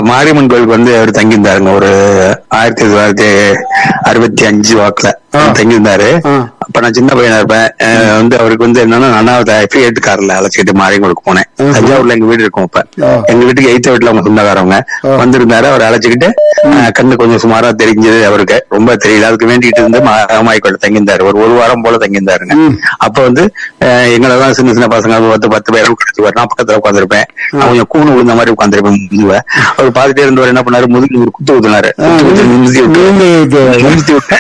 மாரியம்மன் கோயிலுக்கு வந்து அவர் தங்கியிருந்தாருங்க ஒரு ஆயிரத்தி தொள்ளாயிரத்தி அறுபத்தி அஞ்சு வாக்குல ஆ. தங்கியிருந்தாரு ஆ. அப்ப நான் சின்ன பையனா இருப்பேன் அஹ் வந்து அவருக்கு வந்து என்னன்னா அண்ணாவது எஃப்ஐ கார்ல அழைச்சிட்டு மாரியம்மனுக்கு போனேன் ஆஹா. தஞ்சாவூர்ல எங்க வீடு இருக்கும் இப்ப ஆ. எங்க வீட்டுக்கு எய்த்த வீட்டுல அவங்க சொந்தக்காரவங்க ஆ. வந்திருந்தாரு அவர் அழைச்சிக்கிட்டு அஹ், கண்ணு கொஞ்சம் சுமாரா தெரிஞ்சது அவருக்கு ரொம்ப தெரியல அதுக்கு வேண்டிட்டு இருந்து மாயக்கோட்டை தங்கியிருந்தாரு ஒரு ஒரு வாரம் போல தங்கியிருந்தாருங்க ம். அப்ப வந்து அஹ், எங்களெல்லாம் சின்ன சின்ன பசங்க ஒரு பத்து பத்து பேரும் கிடைச்சு நான் பக்கத்துல உட்காந்துருப்பேன் நான் கொஞ்சம் கூணு விழுந்த மாதிரி உட்காந்துருப்பேன் முதுவ அவர் பார்த்துட்டே இருந்தவர் என்ன பண்ணாரு முதுகு ஒரு குத்து ஊத்துனாரு குத்து ஊத்தி நிமிர்த்தி விட்டு நீங்க இது- நிமிர்த்தி விட்டு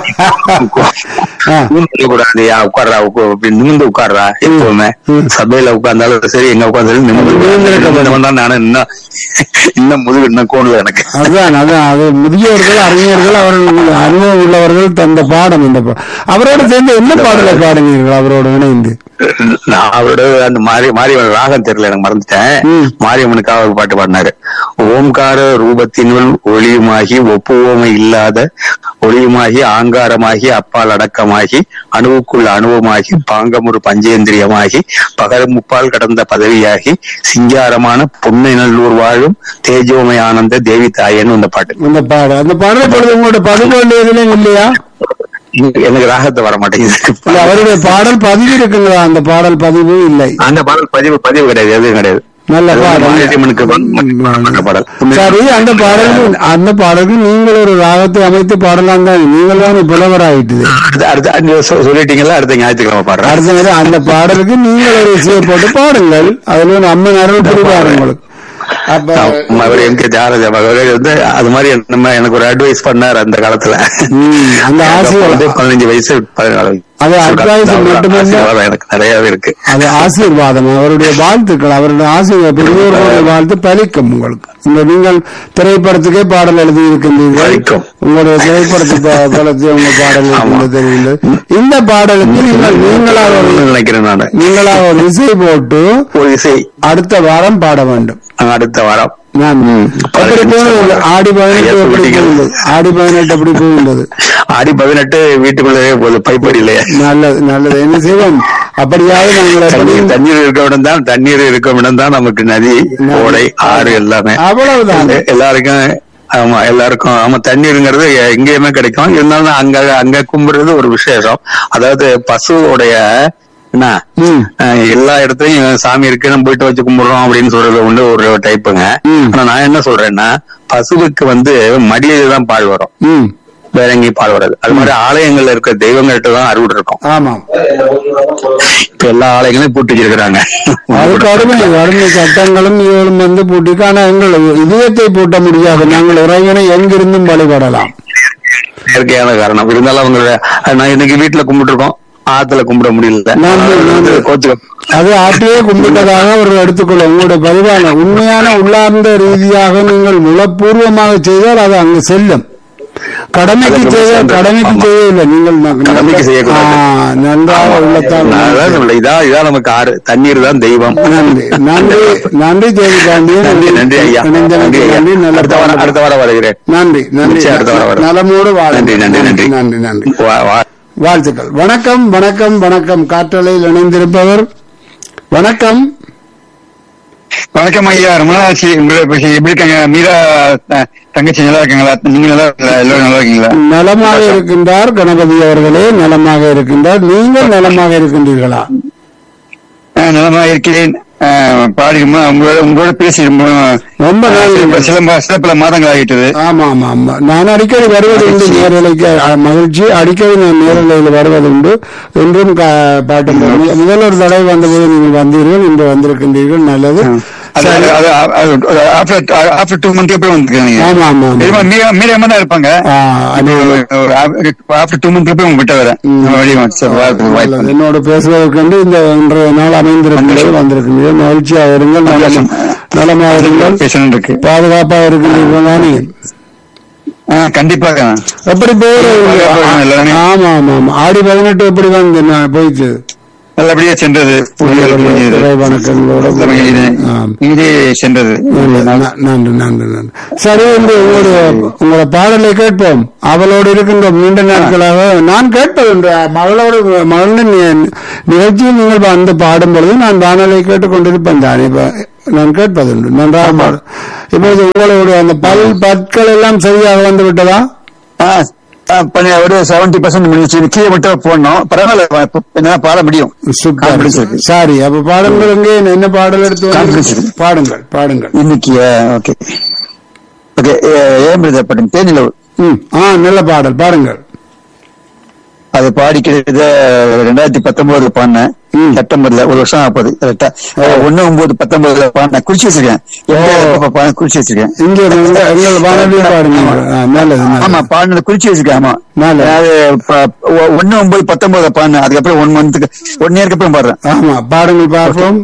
ஆ. கூண்டு கூடாது யா, உட்கார்றா உட்கா- அப்படி நிமிர்ந்து உட்கார்றா எப்பவுமே ம். சபையில உட்கார்ந்தாலும் சரி எங்க உட்கார்ந்தாலும் நிமிர்ந்து நிமிர்ந்திருக்க உட்கார்ந்து நானும் இன்னும் இன்னும் முதுகு இன்னும் கோணல எனக்கு அதுதான் அதான் அது முதியோர்கள் அறிஞர்கள் அவர்கள் அனுபவம் உள்ளவர்கள் தந்த பாடம் இந்த பா- அவரோட சேர்ந்து என்ன பாடலை பாடுவீர்கள் அவரோட இணைந்து நான் அவரோட அந்த மாரி மாரியம்மன் ராகம் தெரியல எனக்கு மறந்துட்டேன் ம். மாரியம்மனுக்காக ஒரு பாட்டு பாடினாரு ஓம்கார ரூபத்தினுள் ஒளியுமாகி ஒப்புவோமை இல்லாத ஒளியுமாகி ஆங்காரமாகி அப்பால் அடக்கமாகி அணுவுக்குள் அணுவமாகி பாங்கமுறு பஞ்சேந்திரியமாகி பகல் முப்பால் கடந்த பதவியாகி சிங்காரமான புன்னை நல்லூர் வாழும் தேஜோமய ஆனந்த தேவி தாயன்னு அந்த பாட்டு அந்த பாடல் அந்த பாடலை பொழுது உங்களோட பதிவு எதுலையும் இல்லையா எனக்கு ராகத்தை வர இல்ல மாட்டேங்குது அவருடைய பாடல் பதிவு இருக்குங்களா அந்த பாடல் பதிவு இல்லை அந்த பாடல் பதிவு பதிவு கிடையாது எதுவும் கிடையாது நல்ல அது பாடல் மாரியம்மனுக்கு பண்ண பாடல் சரி அந்த பாடலுக்கு அந்த பாடலுக்கு நீங்கள் ஒரு ராகத்தை அமைத்து பாடலாம் தான் நீங்கள் தான் புலவராயிட்டுது அடுத்த அடுத்த நீங்க சொ- சொல்லிட்டீங்கல்ல அடுத்த ஞாயிற்றுக்கிழமை பாடுறேன் அடுத்த நேரம் அந்த பாடலுக்கு நீங்கள் ஒரு இசையை போட்டு பாடுங்கள் அதுல ஒரு அம்மன் அருள் புரிவார் உங்களுக்கு அப்ப ஆமா, அவர் எம் கே ஜாரஜா அவர் வந்து அது மாதிரி நம்ம எனக்கு ஒரு அட்வைஸ் பண்ணார் அந்த காலத்துல ம், அந்த ஆசை வந்து பதினஞ்சு வயசு பதினாலு வயசு. அது advice மட்டுமல்ல. ஆசீர்வாதம் எனக்கு நிறையவே இருக்கு அது ஆசீர்வாதம் அவருடைய வாழ்த்துக்கள் அவருடைய ஆசீர்வாதம் பெரியோர்களுடைய வாழ்த்து பலிக்கும் உங்களுக்கு இந்த நீங்கள் திரைப்படத்துக்கே பாடல் எழுதி இருக்கின்றீர்கள் பலிக்கும். உங்களுடைய திரைப்படத்து பா- பலத்தை உங்க பாடல் இருக்கின்றது தெரிகின்றது இந்த பாடலுக்கு நீங்கள் நீங்களாக ஒரு நினைக்கிறேன் நான் நீங்களாக ஒரு இசை போட்டு ஒரு இசை அடுத்த வாரம் பாட வேண்டும் அடுத்த வாரம் நான் ம். எப்படி போனது ஆடி பதினெட்டு ஐயா, எப்படி சொல்லிட்டீங்க. போகின்றது ஆடி பதினெட்டு எப்படி போகின்றது ஆடி பதினெட்டு வீட்டுக்குள்ளே போகுது பைப்படியிலே நல்லது நல்லது என்ன செய்வோம் அப்படியாவது நாங்கள் தண்ணீர் எப்படி- தண்ணீர் இருக்க இடம் தான் தண்ணீர் இருக்க இடம் தான் நமக்கு நதி ஓடை ஆறு எல்லாமே அவ்வளவுதான் எல்லாருக்கும் ஆமா எல்லாருக்கும் ஆமா தண்ணீருங்கிறது எ- எங்கேயுமே கிடைக்கும் இருந்தாலும் அங்க அங்க கும்பிடுறது ஒரு விசேஷம் அதாவது பசுவோடைய என்ன ம். அஹ், எல்லா இடத்துலயும் சாமி இருக்கு நம்ம போயிட்டு வச்சு கும்பிடுறோம் அப்படின்னு சொல்றது உண்டு ஒரு டைப்புங்க ம். ஆனா நான் என்ன சொல்றேன்னா பசுவுக்கு வந்து மடியில தான் பால் வரும் ம் வேற எங்கேயும் பால் வராது அது மாதிரி ஆலயங்கள்ல இருக்க தெய்வங்கள்ட்ட தான் அருள் இருக்கும் ஆமாம் இப்ப எல்லா ஆலயங்களையும் பூட்டி வச்சிருக்கிறாங்க அது கடுமை கடுமை சட்டங்களும் இவளும் வந்து பூட்டிக்கு ஆனா எங்கள் இதயத்தை பூட்ட முடியாது நாங்கள் இறைவனை எங்கிருந்தும் வழிபடலாம் இயற்கையான காரணம் இருந்தாலும் அவங்க நான் இன்னைக்கு வீட்டுல கும்பிட்டு இருக்கோம் ஆத்துல கும்பிட முடியல நன்றி, நன்றி. கோச்சுக்க அது ஆட்டையே கும்பிட்டதாக அவர்கள் எடுத்துக்கொள்ள உங்களுடைய பதிவான உண்மையான உள்ளார்ந்த ரீதியாக நீங்கள் முளப்பூர்வமாக செய்தால் அது அங்கு செல்லும் கடமைக்கு அதுக்கு செய்ய செல்லும். கடமைக்கு ஆமா. செய்யவில்லை நீங்கள் ந- கடமைக்கு செய்யக்கூடாது. ஆ, நன்றாக உள்ளத்தால் நான் அதான் சொல்றேன். இதா இதா நமக்கு ஆறு தண்ணீர் தான் தெய்வம் நன்றி நன்றி நன்றி தேவி பாண்டியன் நன்றி நன்றி ஐயா இணைந்தமைக்கு நன்றி ஐயா. நன்றி நல்ல அடுத்த வாரம் அடுத்த வாரம் வருகிறேன் நன்றி நன்றி நிச்சயம் அடுத்த வாரம் வரும். நலமோடு வாழ நன்றி, நன்றி, நன்றி. நன்றி நன்றி வா- வா- வாழ்த்துக்கள் வணக்கம் வணக்கம் வணக்கம் காற்றலையில் இணைந்திருப்பவர் வணக்கம் வணக்கம் ஐயா ரொம்ப நாள் ஆச்சு உங்களை பேசி எப்படி இருக்காங்க மீரா த- தங்கச்சி நல்லா இருக்காங்களா நீங்க நல்லா இருக்கீங்களா எல்லாரும் நல்லா இருக்கீங்களா நலமாக இருக்கின்றார் கணபதி அவர்களே நலமாக இருக்கின்றார் நீங்கள் நலமாக இருக்கின்றீர்களா ஆ, நலமா இருக்கிறேன் ஆ, பாடி ரொம்ப உங்களோட உங்களோட பேசி ரொம்ப ரொம்ப நாள் சில சில மா- சில பல மாதங்கள் ஆகிட்டது ஆமா ஆமா ஆமா நான் அடிக்கடி வருவது உண்டு நேரலைக்கு அஹ், மகிழ்ச்சி அடிக்கடி நான் நேரலையில் வருவது உண்டு என்றும் கா- பாட்டு போடுவேன். முதல் ஒரு தடவை வந்தபோது நீங்கள் வந்தீர்கள் இன்று வந்திருக்கின்றீர்கள் நல்லது அது சரி. அது ஆஃப்டர் ஆஃப்டர் டூ மந்த் எப்படி வந்துருக்காங்க ஆமா ஆமா ஆமா. மீரா மீரா தான் இருப்பாங்க ஆ, அது ஆஃப்டர் டூ மந்த் போய் உங்க விட்ட வரேன் ம். வழி சார் நல்லது. வாய்ப்பு என்னோட பேசுவதற்கு இந்த இன்றைய நாள் அமைந்திருக்கின்றது வந்திருக்கின்றீர்கள் மகிழ்ச்சியாக இருங்கள் நலம் நலமாக இருங்கள் பேசணும் இருக்கு பாதுகாப்பாக இருக்கின்றீர்கள் தானே ஆ, கண்டிப்பாக எப்படி போகுது பாதுகாப்பா இருக்கணும் எல்லாருமே. ஆமா ஆமா ஆமா ஆடி பதினெட்டு எப்படி வந்து நான் போயிடுச்சு நல்லபடியா சென்றது புரிதல் புரிஞ்சது. இறை வணக்கங்களோட ஆம். இதே சென்றது நன்றி, ந- நன்றி நன்றி நன்றி சரி என்று உங்களுடைய உங்களோட பாடலை கேட்போம் அவளோடு இருக்கின்ற நீண்ட நாட்களாக நான் கேட்பது உண்டு மகளோடு மகளின் நி- நிகழ்ச்சியில் நீங்கள் வந்து பாடும் பொழுது நான் வானொலியை கேட்டுக்கொண்டிருப்பேன் தான் இப்ப நான் கேட்பதுண்டு நன்றாக பாடு இப்போது உங்களுடைய அந்த பல் பற்கள் எல்லாம் சரியாக வந்து விட்டதா ஆ, ஆ, பண்ணி ஒரு செவன்டி பர்சன்ட் முடிச்சு கீழே மட்டும் போடணும் பரவாயில்ல இப்ப என்னால பாட முடியும் சூப்பர் Confidence இருக்கு. சரி அப்ப பாடுங்கள் எங்கே என்ன பாடல் எடுத்து வந்து- Confidence இருக்கு. பாடுங்கள் பாடுங்கள் இன்னைக்கு ஓகே ஓகே ஏன் பிரதர் படம் தேனிலவு ம் ஆ நல்ல பாடல் பாடுங்கள் அது பாடிக்கிறது ரெண்டாயிரத்தி பத்தொன்பதுல பாடினேன் ம். செப்டம்பர்ல ஒரு வருஷம் ஆகுது கரெக்டா ஒண்ணு ஒன்பது பத்தொன்பதுல பாடினேன் குறிச்சு வச்சிருக்கேன் எப்ப பாடின குறிச்சு வச்சிருக்கேன் இங்கே எங்க எங்கள் வானொலியும் பாடுங்க ஆ, நல்லது ஆமா நல்லது பாடினது குறிச்சு வச்சிருக்கேன் ஆமா நல்லது. அதாவது ப- ஒ- ஒண்ணு ஒன்பது பத்தொன்பதுல பாடினேன் அதுக்கப்புறம் ஒன் மந்த்துக்கு ஒன் இயருக்கு அப்புறம் பாடுறேன் ஆமா பாடுங்கள் பார்ப்போம்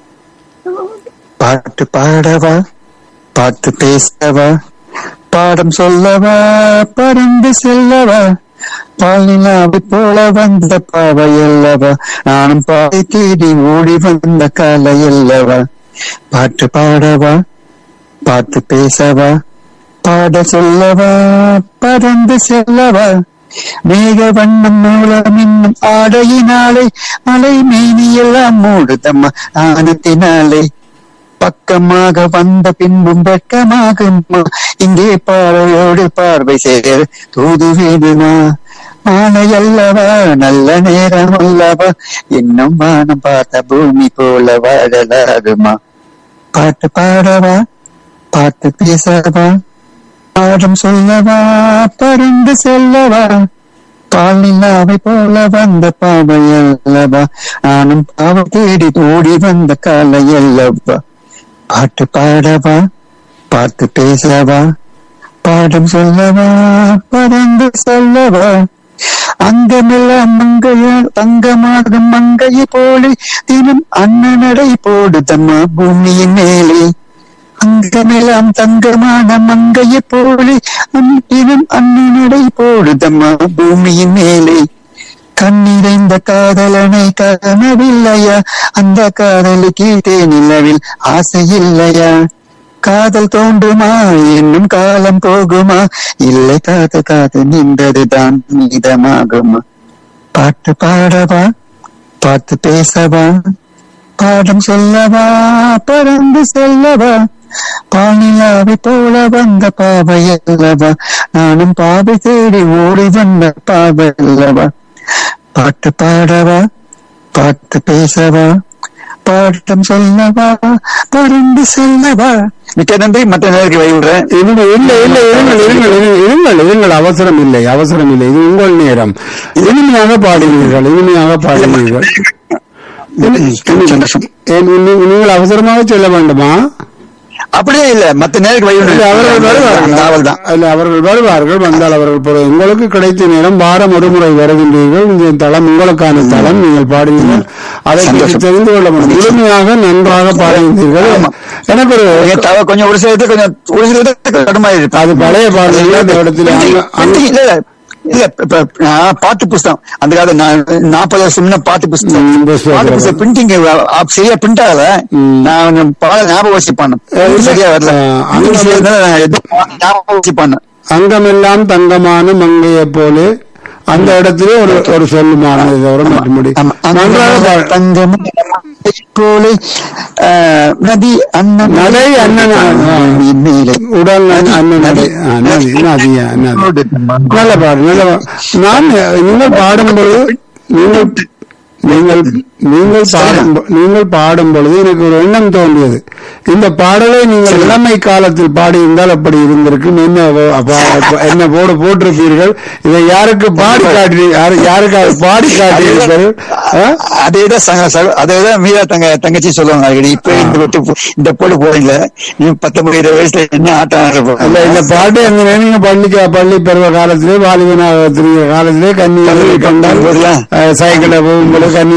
பாட்டு பாடவா பாட்டு பேசவா பாடம் சொல்லவா பறந்து செல்லவா பாலினாவை போல வந்த பாவை அல்லவா நானும் பாதை தேடி ஓடி வந்த காலை அல்லவா பாட்டு பாடவா பாட்டு பேசவா பாட சொல்லவா பறந்து செல்லவா மேக வண்ணம் மூலம் இன்னும் ஆடையினாலே மலை மீனியெல்லாம் மூடுதம்மா ஆனத்தினாலே பக்கமாக வந்த பின்பும் வெட்கமாகுமா இங்கே பார்வையோடு பார்வை சேர தூது வேணுமா மாலை அல்லவா நல்ல நேரம் அல்லவா இன்னும் வானம் பார்த்த பூமி போல வாழலாகுமா பாட்டு பாடவா பாட்டு பேசவா பாடம் சொல்லவா பறந்து செல்லவா பால் நிலாவை போல வந்த பாவை அல்லவா நானும் பாவை தேடி ஓடி வந்த காலை அல்லவா பாட்டு பாடவா பாட்டு பேசவா பாடம் சொல்லவா பறந்து சொல்லவா அங்கமெல்லாம் மங்கையால் தங்கமாகும் மங்கையை போலே தினம் அண்ணனடை போடுதம்மா பூமியின் மேலே அங்கமெல்லாம் தங்கமான மங்கையை போலே அன்- தினம் அண்ணனடை போடுதம்மா பூமியின் மேலே கண்ணிறைந்த காதலனை காணவில்லையா அந்த காதலுக்கு தேனிலவில் ஆசை இல்லையா காதல் தோன்றுமா என்னும் காலம் போகுமா இல்லை காது காது நின்றதுதான் மீதமாகுமா பாட்டு பாடவா பாட்டு பேசவா பாடம் சொல்லவா பறந்து செல்லவா பானிலாவை போல வந்த பாவை அல்லவா நானும் பாவை தேடி ஓடி வந்த பாவை அல்லவா பாட்டு பாடவா பாட்டு பேசவா பாட்டம் சொல்லவா பறந்து செல்லவா மிக்க நன்றி மற்ற நேருக்கு வைவிடுறேன் இல்லை இல்லை இல்லை இருங்கள் இருங்கள் இருங்கள், இருங்கள் இருங்கள் அவசரம் இல்லை அவசரம் இல்லை இது உங்கள் நேரம் இனிமையாக பாடுவீர்கள் இனிமையாக பாடுவீர்கள் சந்தோஷம் ஏன் நீ- நீங்கள் அவசரமாக சொல்ல வேண்டுமா அப்படியே இல்ல மத்த நேருக்கு இல்லை, அவர்கள் வருவார்கள் நாவல் தான் இல்லை, அவர்கள் வருவார்கள் வந்தால் அவர்கள் பொறு- உங்களுக்கு கிடைத்த நேரம் வாரம் ஒரு முறை வருகின்றீர்கள் இந்த தளம் உங்களுக்கான தளம் நீங்கள் பாடுவீர்கள் அதை பற்றி சந்தோஷம். தெரிந்து கொள்ள முடியும் முழுமையாக நன்றாக பாடுகின்றீர்கள் ஆமா. எனக்கு ஒரு நீங்க தவ- கொஞ்சம் ஒரு சில இடத்துல கொஞ்சம் ஒரு சில இடத்துல கடுமையா அது பழைய பாடல்கள் அந்த இடத்துல அங்க- அங்க- இல்ல இல்ல இல்ல இப்ப நான் பாட்டு புஸ்தகம் அந்த காலத்துல நான் நாற்பது வருஷம் முன்ன பாட்டு புஸ்தகம் ம், புஸ்தகம். பாட்டு புஸ்தகம் பிரிண்டிங் சரியா பிரிண்ட் ஆகல ம். நான் கொஞ்சம் பாட ஞாபகம் வச்சு பண்ணேன் இல்ல. சரியா வரல ஆ, அங்க இங்கிலீஷ்ல இருந்தாலும் நான் எதுவும் ஞாபகம் வச்சு பண்ணேன் அங்கமெல்லாம் தங்கமான மங்கையை போல அந்த இடத்திலே ஒரு ஒரு சொல்லுமான தவிர மற்றபடி ஆமா. நன்றாக பாடு- தங்கம் போலே ஆஹ், நதி அண்ணன் நடை அண்ணன் ஆ. மேலே உடல் நன்- அண்ணன் நடை ஆ, நதி நதியா நதி நல்ல பாடு நல்ல பாடு. நான் நீங்கள் பாடும் பொழுது நீங்கள் நீங்கள் நீங்கள் பாடும் பொ- நீங்கள் பாடும் பொழுது எனக்கு ஒரு எண்ணம் தோன்றியது இந்த பாடலை நீங்கள் இளமை காலத்தில் பாடியிருந்தால் அப்படி இருந்திருக்கும் என்ன வ- அப்ப- என்ன போடு போட்டிருப்பீர்கள் இதை யாருக்கு பாடி காட்டி யாரு- யாருக்காக பாடி காட்டியிருப்பீர்கள் ஆ? அதேதான் சக- சக- அதேதான் மீரா தங்க தங்கச்சி சொல்லுவாங்க அடிக்கடி இப்ப இந்த விட்டு போ- இந்த போடு போறீங்க நீ பத்தொன்பது இருபது வயசுல என்ன ஆட்டம் ஆடுற அல்ல இந்த பாட்டு எங்க நீங்க பள்ளிக்கு பள்ளி பருவ காலத்திலே வாலிபனாக திரிகிற காலத்திலே கண்ணீரை கண்டால் போதுல? அஹ், சைக்கிளை போகும்போது கண்ணீரை கண்டா அப்படி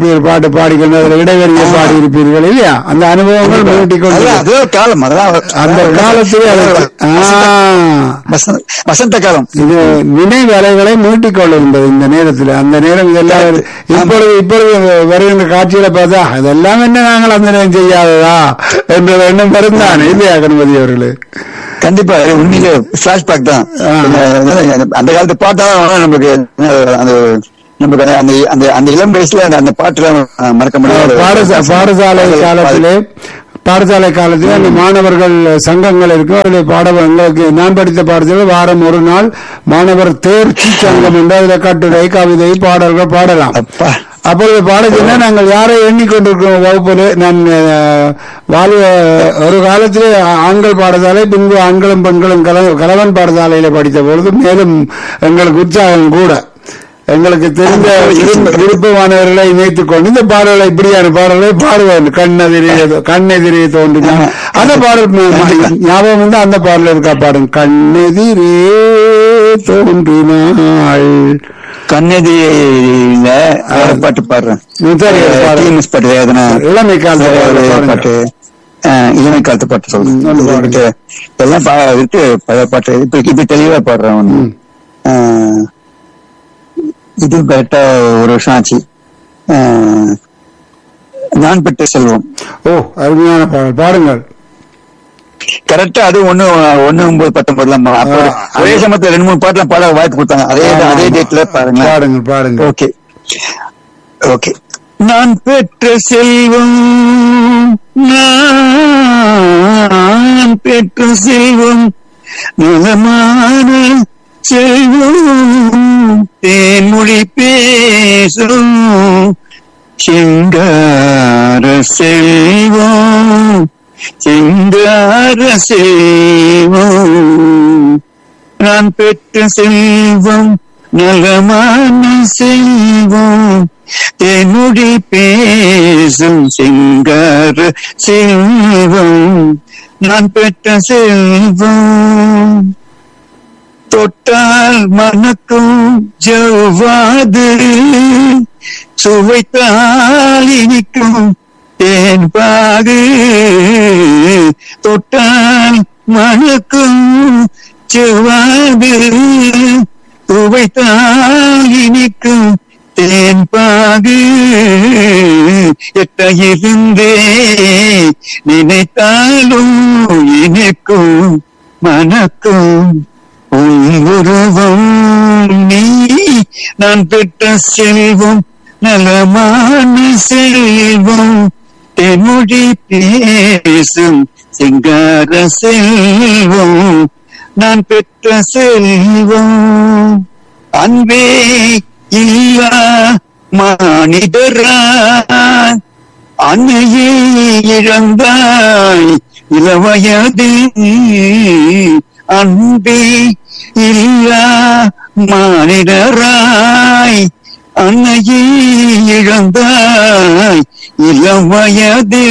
இருப்பீர்கள் பாட்டு பாடிக்கொண்டு அதில் இடைவெளியை பாடி இருப்பீர்கள் இல்லையா அந்த அனுபவங்கள் மீட்டிக்கொண்டு அதெல்லாம் அது ஒரு காலம் அதெல்லாம் அந்த காலத்திலே அது- ஆ. வசந்த- வசந்த காலம் இது நினைவலைகளை மீட்டிக் கொள்ளுகின்றது இந்த நேரத்தில் அந்த நேரம் இதெல்லாம் ஒரு- இப்பொழுது இப்பொழுது வருகின்ற காட்சியில பார்த்தா அதெல்லாம் என்ன நாங்கள் அந்த நேரம் செய்யாததா என்ற எண்ணம் வருந்தான் இல்லையா கணபதி அவர்களே கண்டிப்பா அது உண்மையிலே பிளாஷ்பேக் தான் ஆ. அந்த- அந்த காலத்து பாட்டா நமக்கு அந்த நமக்கு அந்த- அந்த அந்த அந்த இளம் வயசுல அந்த அந்த பாட்டுலாம் மறக்க முடியாது பாடசா பாடசாலை காலத்திலே பாடசாலை காலத்திலே அந்த மாணவர்கள் சங்கங்கள் இருக்கும் அதில் பாட எங்களுக்கு நான் படித்த பாடத்தில் வாரம் ஒரு நாள் மாணவர் தேர்ச்சி சங்கம் என்று அதில் கட்டுரை கவிதை பாடல்கள் பாடலாம் அப்பா அப்பொழுது பாடத்தினா நாங்கள் யாரை எண்ணிக்கொண்டிருக்கிறோம் வகுப்பில் நான் அஹ், வாழ்வ ஒரு காலத்திலே ஆண்கள் பாடசாலை பின்பு ஆண்களும் பெண்களும் கல- கலவன் பாடசாலையில படித்த பொழுது மேலும் எங்களுக்கு உற்சாகம் கூட எங்களுக்கு தெரிந்த விரும்ப- விருப்பமானவர்களை இணைத்துக் கொண்டு இந்த பாடல்களை இப்படியான பாடல்களை பாடுவேன் கண்ணெதிரே கண்ணெதிரே தோன்றினான் அந்த பாடல் ம- ம- ஞாபகம் வந்து அந்த பாடல் இருக்கா பாடும் கண்ணெதிரே தோன்றினாள் கண்ணெதிரில வேற பாட்டு பாடுறேன் ம், சரி, அது பாடு. டிஎம்எஸ் பாட்டு எதனா இளமை காலத்து பாடல் பாடுங்க. பாட்டு ஆஹ், இளமை காலத்து பாட்டு ம், நல்ல சொல்றேன் பாடுங்க. எல்லாம் பா- இருக்கு பழைய பாட்டு இப்ப இப்ப தெளிவா பாடுறேன் ஒண்ணு. ஆஹ், இது கரெக்டா ஒரு வருஷம் ஆச்சு ஆஹ், நான் பெற்ற செல்வம் ஓ அருமையான பாடல் பாடுங்கள் கரெக்டா அது ஒண்ணு ஒண்ணு ஒன்பது பத்தொன்பதுல அப்போ ஆ, ஒரே சமயத்துல ரெண்டு மூணு பாட்டுல பாட வாய்ப்பு கொடுத்தாங்க அதே அதே டேட்ல பாருங்க பாடுங்கள் பாடுங்கள் ஓகே ஓகே நான் பெற்ற செல்வம் நான் பெற்ற செல்வம் நலமான செல்வம் தேன்மொழி பேசும் சிங்கார செல்வம் சிங்கார செல்வம் நான் பெற்ற செல்வம் நலமான செல்வம் தென்னுடி பேசும் சிங்கார செல்வம் நான் பெற்ற செல்வம் தொட்டால் மணக்கும் ஜவ்வாது சுவைத்தால் இனிக்கும் தேன் பாகு தொட்டால் மணக்கும் செவ்வாது சுவைத்தால் இனிக்கும் தேன் பாகு எட்ட இருந்தே நினைத்தாலும் இனிக்கும் மணக்கும் உருவம் நீ நான் பெற்ற செல்வம் நலமான செல்வம் தென்மொழி பேசும் சிங்கார செல்வம் நான் பெற்ற செல்வம் அன்பே இல்லா மானிடரா அன்னையே இழந்தாய் இளவயது அன்பே இல்லா மானிடராய் அன்னையே இழந்தாய் இளவயது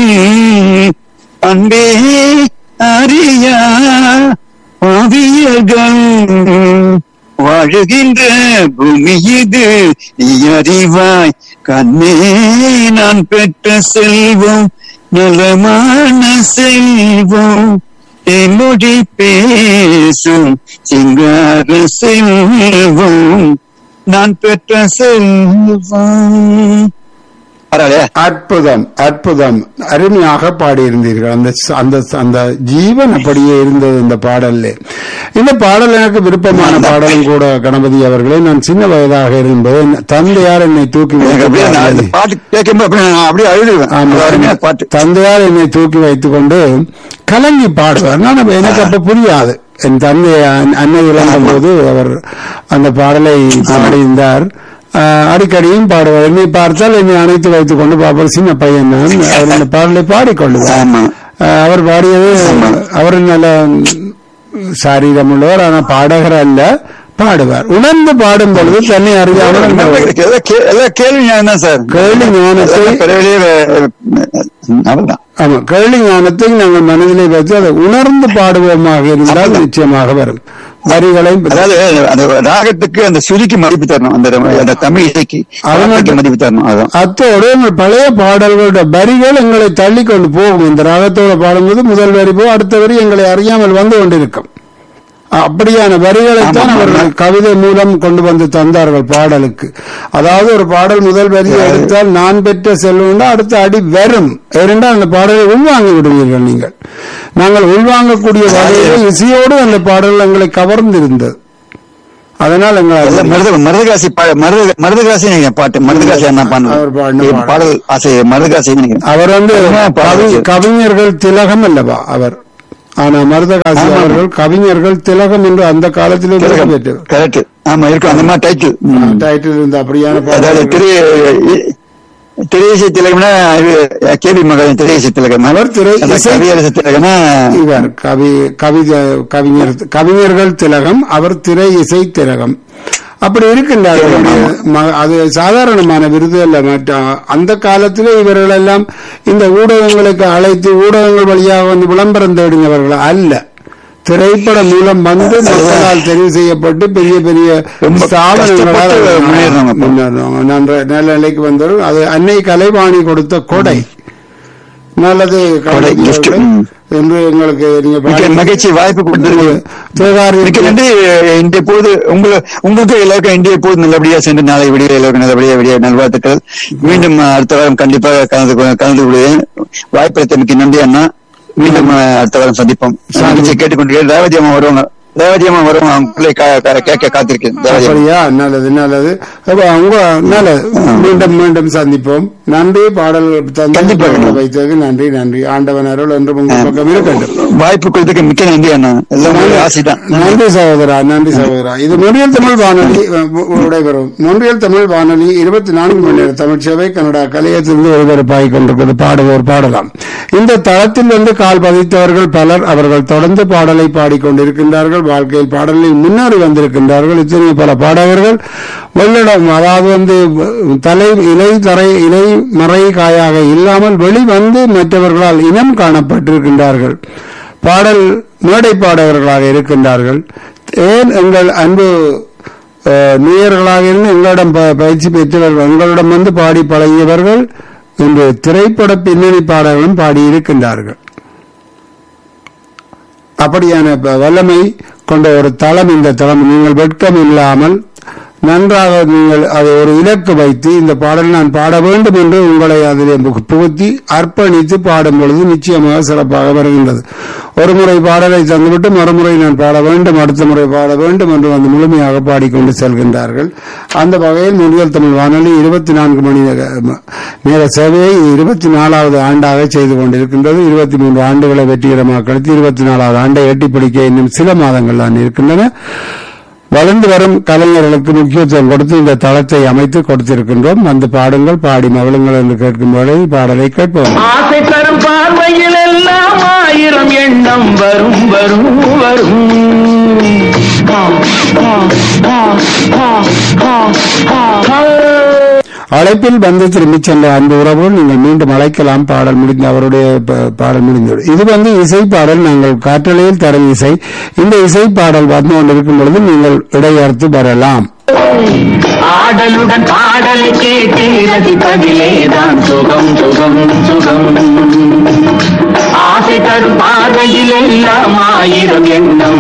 அன்பே அறியா பாவியர்கள் வாழுகின்ற பூமி இது நீ அறிவாய் கண்ணே நான் பெற்ற செல்வம் நலமான செல்வம் என்னொழி பேசும் சிங்கார செல்வம் நான் பெற்ற செல்வம் பரவாயில்லையா அற்புதம் அற்புதம் அருமையாக பாடியிருந்தீர்கள் அந்த அந்த அந்த ஜீவன் அப்படியே இருந்தது இந்த பாடல்ல இந்த பாடல் எனக்கு விருப்பமான பாடலும் கூட கணபதி அவர்களே நான் சின்ன வயதாக இருந்தது என் தந்தையார் என்னை தூக்கி எனக்கு அப்படியே நான் இந்த வைத்து பாட்டு கேட்கும்போது அப்படியே நான் அப்படியே அழுதுவேன் ஆமா. அது அருமையான பாட்டு தந்தையார் என்னை தூக்கி வைத்துக் கொண்டு கலங்கி பாடுவார் நான் அப்ப- எனக்கு அப்ப புரியாது என் தந்தை அன்- அன்னை இறந்த போது அவர் அந்த பாடலை பாடியிருந்தார் ஆஹ், அடிக்கடியும் பாடுவார் என்னை பார்த்தால் என்னை அணைத்து வைத்துக் கொண்டு பாப்பார் சின்ன பையன் நான் அவர் இந்த பாடலை பாடிக்கொள்ளுவார் ஆமா ஆஹ், அவர் பாடியது அவர் நல்ல சாரீரம் உள்ளவர் ஆனா பாடகர் அல்ல பாடுவார் உணர்ந்து பாடும் பொழுது தன்னை அறியாமல் அந்த எல்லாம் கே- எல்லாம் கேள்வி ஞானம் தான் சார் கேள்வி ஞானத்தை எல்லாம் பிறவிலேயே வே- அவ்வளவுதான் ஆமா கேள்வி ஞானத்தை நாங்கள் மனதிலே வைத்து அதை உணர்ந்து பாடுவோமாக இருந்தால் அப்படிதான். நிச்சயமாக வரும் வரிகளை அதாவது அந்த ராகத்துக்கு அந்த சுதிக்கு மதிப்பு தரணும் அந்த அந்த தமிழ் இசைக்கு அதனால- ராகத்துக்கு மதிப்பு தரணும் அதான் அத்தோடு எங்கள் பழைய பாடல்களோட வரிகள் எங்களை தள்ளி கொண்டு போகும் இந்த ராகத்தோட பாடும்போது முதல் வரி போ அடுத்த வரி எங்களை அறியாமல் வந்து கொண்டிருக்கும் அப்படியான வரிகளைத்தான் ஆமா, அவர்கள் ஆமா. கவிதை மூலம் கொண்டு வந்து தந்தார்கள் பாடலுக்கு அதாவது ஒரு பாடல் முதல் வரியை எடுத்தால் நான் பெற்ற செல்வம்னா அடுத்த அடி வரும் ஏனென்றால் அந்த பாடலை உள்வாங்கி விடுவீர்கள் நீங்கள் நாங்கள் உள்வாங்கக்கூடிய வகையில் இசையோடு அந்த பாடல் எங்களை கவர்ந்திருந்தது அதனால் எல்லாம் எங்கள் மருத மருதகாசி பா- மருத மருதகாசி நினைக்கிறேன் பாட்டு மருதகாசி என்ன அவர் பாடின பாடல் பாடல். பாடல் ஆசிரியர் மருதகாசி நினைக்கிறேன் அவர் வந்து என்ன பாடல் கவி- இது? கவிஞர்கள் திலகம் அல்லவா அவர் ஆனா மருதகாசி ஆமா. அவர்கள் கவிஞர்கள் திலகம் என்று அந்த காலத்திலே விருது பெற்றவர் கரெக்ட் ஆமா இருக்கும் அந்த மாதிரி டைட்டில் டைட்டில் இருந்த அப்படியான அதாவது பாடல்கள். திரு திரையிசை திலகம்னா கேபி மகன் திரையிசை திலகம் அவர் திரை- அந்த இசை- கவியரசு திலகம்னா இவர் கவி கவித கவிஞர் கவிஞர்கள் திலகம் அவர் திரை இசை திலகம் அப்படி இருக்கின்றார்கள் ம- அது சாதாரணமான விருது அல்ல மற்ற அந்த காலத்திலே இவர்கள் எல்லாம் இந்த ஊடகங்களுக்கு அழைத்து ஊடகங்கள் வழியாக வந்து விளம்பரம் தேடினவர்கள் அல்ல திரைப்படம் மூலம் வந்து மக்களால் தெரிவு செய்யப்பட்டு பெரிய பெரிய ரொம்ப ஸ்தாபனங்களால் கஷ்டப்பட்டு முன்னேறினவங்க. முன்னேறினவங்க. நன்ற நல்ல நிலைக்கு வந்தவர் அது அன்னை கலைவாணி கொடுத்த கொடை நல்லது கொடை, gift. கலைஞர்களே. ம். என்று எங்களுக்கு நீங்க மிக்க பாருங்க. மகிழ்ச்சி வாய்ப்பு கொடுத்திருக்கு தேவாரி மிக்க நன்றி இன்றைய போது உங்க உங்களுக்கு எல்லாருக்கும் இன்றைய போது நல்லபடியா சென்று நாளை விடிய எல்லாருக்கும் நல்லபடியா விடிய நல்வாழ்த்துக்கள் மீண்டும் அஹ், அடுத்த வாரம் கண்டிப்பாக கலந்து கொ- கலந்து கொள்வேன் வாய்ப்பளித்த மிக்க நன்றி அண்ணா மீண்டும் அஹ், அடுத்த வாரம் சந்திப்போம் நிகழ்ச்சியை கேட்டுக்கொண்டு ரேவதி அம்மா வருவாங்க ரேவதி அம்மா வருவாங்க அவங்க பிள்ளை கா- கா- கேட்க காத்திருக்கேன் ரேவதி அம்மா. அப்படியா நல்லது நல்லது அப்ப உங்க நல்லது மீண்டும் மீண்டும் சந்திப்போம் நன்றி பாடல் தந்து கண்டிப்பாக. பாடல் வைத்ததுக்கு நன்றி நன்றி ஆண்டவன் அருள் என்று உங்கள் பக்கம் இருக்கட்டும் வாய்ப்பு கொடுத்ததுக்கு மிக்க நன்றி அண்ணா எல்லாம் உங்களுடைய ஆசைதான் நன்றி சகோதரா நன்றி சகோதரா இது மொழியல் தமிழ் வானொலி அஹ், விடைபெறும் மொழியல் தமிழ் வானொலி இருபத்தி நான்கு மணி நேர தமிழ் சேவை கனடா கலையத்திலிருந்து ஒருவருப்பாய் கொண்டிருக்கிறது பாடுவோர் பாடலாம் இந்த தளத்தில் வந்து கால் பதித்தவர்கள் பலர் அவர்கள் தொடர்ந்து பாடலை பாடிக்கொண்டிருக்கின்றார்கள் வாழ்க்கையில் பாடலில் முன்னேறி வந்திருக்கின்றார்கள் இத்தனை பல பாடகர்கள் வெள்ளிடம் அதாவது வந்து தலை இலை தரை இலை மறை காயாக இல்லாமல் வெளிவந்து மற்றவர்களால் இனம் காணப்பட்டிருக்கின்றார்கள் பாடல் மேடை பாடகர்களாக இருக்கின்றார்கள் ஏன் எங்கள் அன்பு அஹ், நேயர்களாக இருந்து எங்களிடம் ப- பயிற்சி பெற்றவர்கள் எங்களிடம் வந்து பாடி பழகியவர்கள் இன்று திரைப்பட பின்னணி பாடல்களும் பாடியிருக்கின்றார்கள் அப்படியான ப- வல்லமை கொண்ட ஒரு தளம் இந்த தளம் நீங்கள் வெட்கம் இல்லாமல் நன்றாக நீங்கள் அதை ஒரு இலக்கு வைத்து இந்த பாடல் நான் பாட வேண்டும் என்று உங்களை அதிலே பு- புகுத்தி அர்ப்பணித்து பாடும் பொழுது நிச்சயமாக சிறப்பாக வருகின்றது ஒரு முறை பாடலை தந்துவிட்டு மறுமுறை நான் பாட வேண்டும் அடுத்த முறை பாட வேண்டும் என்று வந்து முழுமையாக பாடிக்கொண்டு செல்கின்றார்கள் அந்த வகையில் முன்னியல் தமிழ் வானொலி இருபத்தி நான்கு மணி நேர நேர சேவையை இருபத்தி நாலாவது ஆண்டாக செய்து கொண்டிருக்கின்றது இருபத்தி மூன்று ஆண்டுகளை வெற்றிகரமாக கழித்து இருபத்தி நாலாவது ஆண்டை எட்டி பிடிக்க இன்னும் சில மாதங்கள் தான் இருக்கின்றன வளர்ந்து வரும் கலைஞர்களுக்கு முக்கியத்துவம் கொடுத்து இந்த தளத்தை அமைத்து கொடுத்திருக்கின்றோம் அந்த பாடுங்கள் பாடி மகளுங்கள் என்று கேட்கும் வேளையில் பாடலை கேட்போம் ஆசை தரும் பார்வையில் எல்லாம் ஆயிரம் எண்ணம் வரும் வரும் வரும் ஆ, ஆ, ஆ, ஆ, ஆ, ஆ, ஆ. அழைப்பில் வந்து திரும்பிச் சென்ற அன்பு உறவுகள் நீங்கள் மீண்டும் அழைக்கலாம் பாடல் முடிந்த அவருடைய ப- பாடல் முடிந்தது இது வந்து இசை பாடல் நாங்கள் காற்றலையில் தரும் இசை இந்த இசை பாடல் வந்து கொண்டிருக்கும் பொழுது நீங்கள் இடையறுத்து வரலாம் ஆடலுடன் பாடலை கேட்டு ரசிப்பதிலேதான் சுகம் சுகம் சுகம் ஆசை தரும் பார்வையில் எல்லாம் ஆயிரம் எண்ணம்